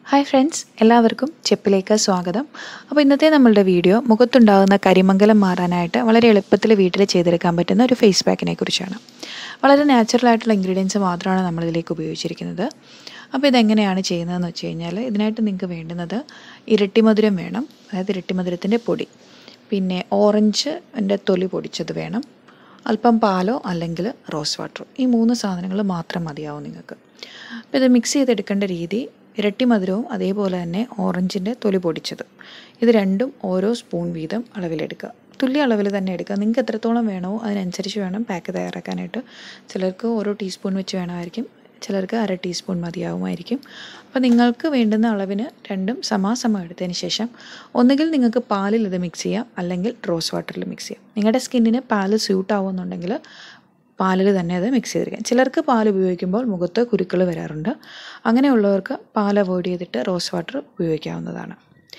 hi friends എല്ലാവർക്കും ചെപ്പിലേക്ക് സ്വാഗതം അപ്പോൾ ഇന്നത്തെ നമ്മളുടെ വീഡിയോ മുഖത്തുണ്ടാകുന്ന കരിമംഗലം മാറാനായിട്ട് വളരെ എളുപ്പത്തിൽ വീട്ടിൽ ചെയ്തെടുക്കാൻ പറ്റുന്ന ഒരു ഫേസ് പാക്കിനെ കുറിച്ചാണ് വളരെ നാച്ചുറൽ ആയിട്ടുള്ള ഇൻഗ്രീഡിയൻസ് മാത്രമാണ് നമ്മളിതിലേക്ക് ഉപയോഗിച്ചിരിക്കുന്നത് അപ്പോൾ ഇതെങ്ങനെയാണ് ചെയ്യുന്നതെന്ന് വെച്ച് കഴിഞ്ഞാൽ ഇതിനായിട്ട് നിങ്ങൾക്ക് വേണ്ടുന്നത് ഇരട്ടിമധുരം വേണം അതായത് ഇരട്ടിമധുരത്തിൻ്റെ പൊടി പിന്നെ ഓറഞ്ചിൻ്റെ തൊലി പൊടിച്ചത് വേണം അല്പം പാലോ അല്ലെങ്കിൽ റോസ് വാട്ടറോ ഈ മൂന്ന് സാധനങ്ങൾ മാത്രം മതിയാവും നിങ്ങൾക്ക് അപ്പോൾ ഇത് മിക്സ് ചെയ്തെടുക്കേണ്ട രീതി ഇരട്ടി മധുരവും അതേപോലെ തന്നെ ഓറഞ്ചിൻ്റെ തൊലി പൊടിച്ചത് ഇത് രണ്ടും ഓരോ സ്പൂൺ വീതം അളവിലെടുക്കുക തുല്യ അളവിൽ തന്നെ എടുക്കുക നിങ്ങൾക്ക് എത്രത്തോളം വേണമോ അതിനനുസരിച്ച് വേണം പാക്ക് തയ്യാറാക്കാനായിട്ട് ചിലർക്ക് ഓരോ ടീസ്പൂൺ വെച്ച് വേണമായിരിക്കും ചിലർക്ക് അര ടീസ്പൂൺ മതിയാവുമായിരിക്കും അപ്പോൾ നിങ്ങൾക്ക് വേണ്ടുന്ന അളവിന് രണ്ടും സമാസമം എടുത്തതിന് ശേഷം ഒന്നുകിൽ നിങ്ങൾക്ക് പാലിൽ ഇത് മിക്സ് ചെയ്യാം അല്ലെങ്കിൽ റോസ് വാട്ടറിൽ മിക്സ് ചെയ്യാം നിങ്ങളുടെ സ്കിന്നിന് പാല് സ്യൂട്ട് ആവുമെന്നുണ്ടെങ്കിൽ പാലിൽ തന്നെ അത് മിക്സ് ചെയ്തിരിക്കാം ചിലർക്ക് പാൽ ഉപയോഗിക്കുമ്പോൾ മുഖത്ത് കുരുക്കൾ വരാറുണ്ട് അങ്ങനെയുള്ളവർക്ക് പാൽ അവോയ്ഡ് ചെയ്തിട്ട് റോസ് വാട്ടർ ഉപയോഗിക്കാവുന്നതാണ്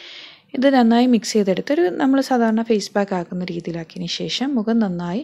ഇത് നന്നായി മിക്സ് ചെയ്തെടുത്ത് ഒരു നമ്മൾ സാധാരണ ഫേസ് പാക്ക് ആക്കുന്ന രീതിയിലാക്കിയതിന് ശേഷം മുഖം നന്നായി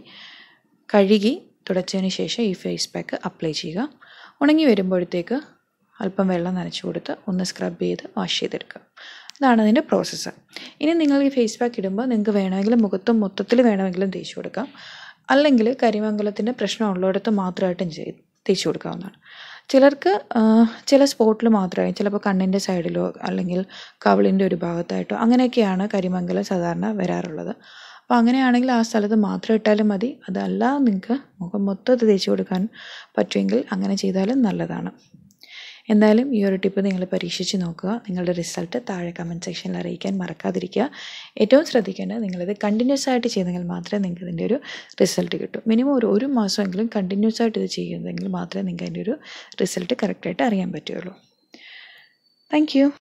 കഴുകി തുടച്ചതിന് ശേഷം ഈ ഫേസ് പാക്ക് അപ്ലൈ ചെയ്യുക ഉണങ്ങി വരുമ്പോഴത്തേക്ക് അല്പം വെള്ളം നനച്ചു കൊടുത്ത് ഒന്ന് സ്ക്രബ് ചെയ്ത് വാഷ് ചെയ്തെടുക്കുക ഇതാണ് അതിൻ്റെ പ്രോസസ്സ് ഇനി നിങ്ങൾ ഈ ഫേസ് പാക്ക് ഇടുമ്പോൾ നിങ്ങൾക്ക് വേണമെങ്കിൽ മുഖത്തും മൊത്തത്തിൽ വേണമെങ്കിലും തേച്ച് കൊടുക്കാം അല്ലെങ്കിൽ കരിമംഗലത്തിൻ്റെ പ്രശ്നം ഉള്ളിടത്ത് മാത്രമായിട്ടും ചെയ്ത് തേച്ച് കൊടുക്കാവുന്നതാണ് ചിലർക്ക് ചില സ്പോട്ടിൽ മാത്രമായി ചിലപ്പോൾ കണ്ണിൻ്റെ സൈഡിലോ അല്ലെങ്കിൽ കവിളിൻ്റെ ഒരു ഭാഗത്തായിട്ടോ അങ്ങനെയൊക്കെയാണ് കരിമംഗലം സാധാരണ വരാറുള്ളത് അപ്പോൾ അങ്ങനെയാണെങ്കിൽ ആ സ്ഥലത്ത് മാത്രം ഇട്ടാലും മതി അതല്ല നിങ്ങൾക്ക് മുഖം മൊത്തത്തിൽ തേച്ച് കൊടുക്കാൻ പറ്റുമെങ്കിൽ അങ്ങനെ ചെയ്താലും നല്ലതാണ് എന്തായാലും ഈ ഒരു ടിപ്പ് നിങ്ങൾ പരീക്ഷിച്ച് നോക്കുക നിങ്ങളുടെ റിസൾട്ട് താഴെ കമൻറ്റ് സെക്ഷനിൽ അറിയിക്കാൻ മറക്കാതിരിക്കുക ഏറ്റവും ശ്രദ്ധിക്കേണ്ടത് നിങ്ങളിത് കണ്ടിന്യൂസ് ആയിട്ട് ചെയ്തെങ്കിൽ മാത്രമേ നിങ്ങൾക്ക് ഇതിൻ്റെ ഒരു റിസൾട്ട് കിട്ടൂ മിനിമം ഒരു ഒരു മാസമെങ്കിലും കണ്ടിന്യൂസ് ആയിട്ട് ഇത് ചെയ്യുന്നതെങ്കിൽ മാത്രമേ നിങ്ങൾക്ക് അതിൻ്റെ ഒരു റിസൾട്ട് കറക്റ്റായിട്ട് അറിയാൻ പറ്റുകയുള്ളൂ താങ്ക്